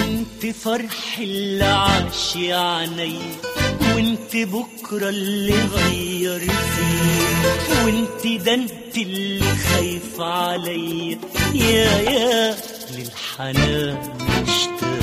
انت فرح اللي عاش عيني وانت بكرة اللي غير فيه وانت ده انت اللي خايف عليا يا يا للحنان مشتاق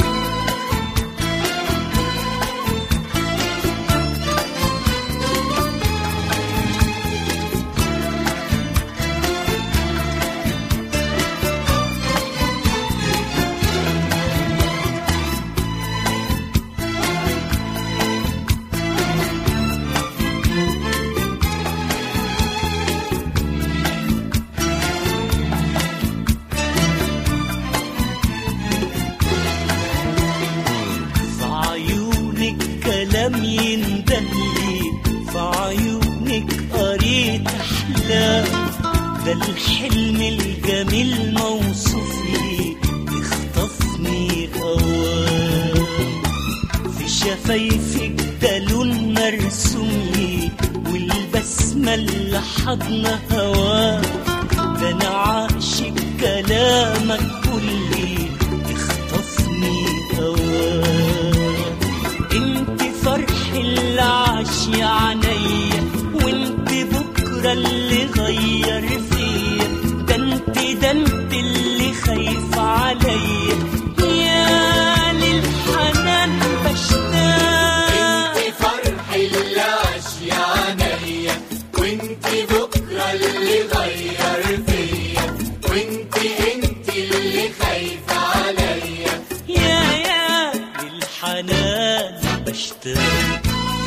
في عيونك كلام يندهلي في عيونك قريت احلام ده الحلم الجميل موصوف لي يخطفني اوام في شفايفك ده لون مرسوم لي والبسمة اللي حضن هواه ده انا عاشق كلامك كلي يخطفني هواه انت فرح اللي عاش عينيا وانت بكرة اللي غير فيا ده انت ده انت اللي خايف عليا يا للحنان بشتاق انت فرح اللي عاش يا عينيا وانت بكره اللي غير فيا وانت انت اللي خايفه عليا يا يا للحنان بشتاق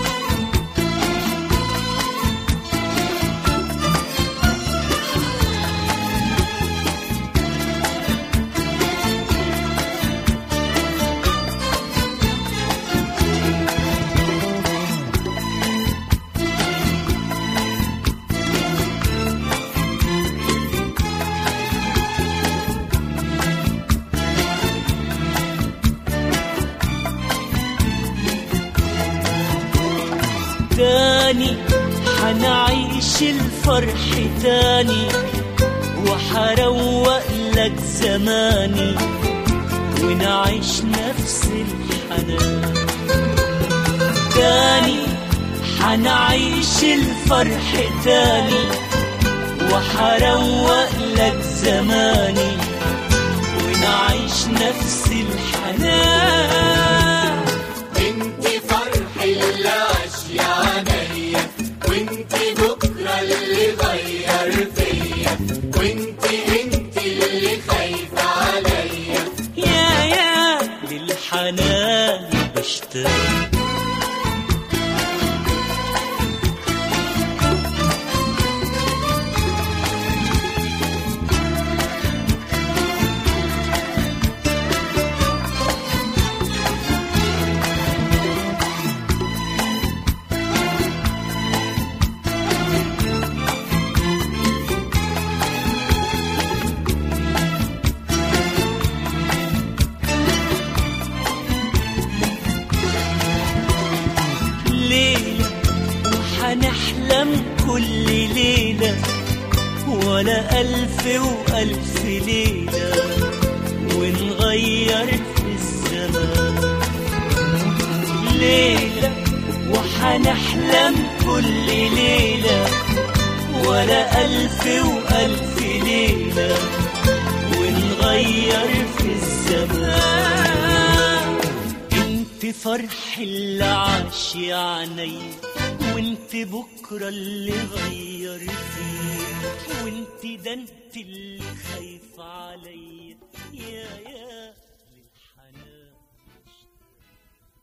تاني حنعيش الفرح تاني وحروق لك زماني ونعيش نفس الحنان تاني حنعيش الفرح تاني وحروق لك زماني ونعيش نفس الحنان انت فرح اللي عاش يا عينيا وانت بكره اللي غير فيا وانت انت اللي خايفه عليا يا يا للحنان بشتاق ليلة وحنحلم كل ليلة ولا ألف وألف ليلة ونغير في الزمان ليلة وحنحلم كل ليلة ولا ألف وألف ليلة ونغير في الزمان انت فرح اللي عاش عيني وانت بكرة اللي غير فيه وانت ده انت اللي خايف عليا يا يا